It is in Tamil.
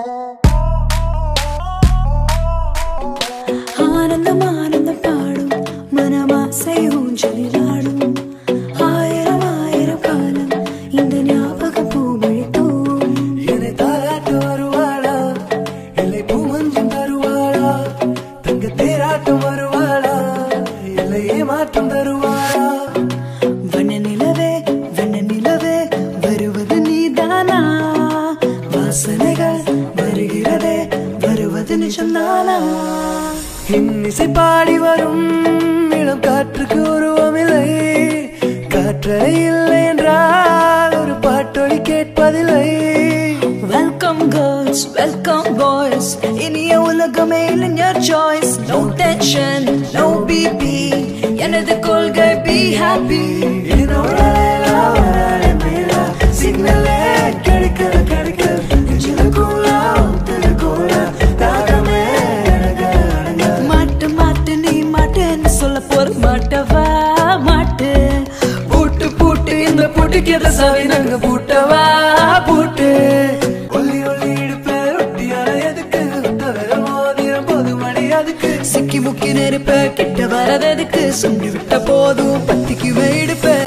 ஆனந்தம் ஆனந்தம் பாடும் மனமாசை ஊஞ்சலிலாடும் ஆயிரம் ஆயிரம் காலம் இந்த ஞாபக பூமழை தூவும் என்னை தாராட்ட வருவாளா எல்லை பூமஞ்சம் தருவாளா தங்க தேராட்டம் வருவாளா எல்லை ஏமாற்றம் தருவாளா வண்ண நிலவே வண்ண நிலவே வருவது நீதானா வாசனைகள் வருகிறதே வருவது நிஜம்தானா இன்னிசை பாடி வரும் இளம் காற்றுக்கு உருவமில்லை காற்றலை இல்லை என்றால் ஒரு பாட்டொலி கேட்பதில்லை வெல்கம் கேர்ள்ஸ் வெல்கம் பாய்ஸ் இனிய உலகமே இளைஞர் choice no tension no BP எனது கொள்கை பி ஹாப்பி என்னோட லேலா வராளே மேலா, சிக்னலே கிடைக்கல கிடைக்கல நெஞ்சில கூலா, ஊத்துற கூலா, தாகமே அடங்க அடங்க. மாட்டு மாட்டு நீ மாட்டேன்னு சொல்ல போற மாட்டவா மாட்டு பூட்டு பூட்டு இந்த பூட்டுக்கு எதை சாவி நாங்க பூட்டவா பூட்டு ஒல்லி ஒல்லி இடுப்புல ரொட்டியான எதுக்கு விட்ட விரல் மோதிரம் போது மணி அதுக்கு சிக்கி முக்கி நெருப்ப கிட்ட வரது எதுக்கு சுண்டி விட்ட போதும் பத்திக்கு வெயிடுப்ப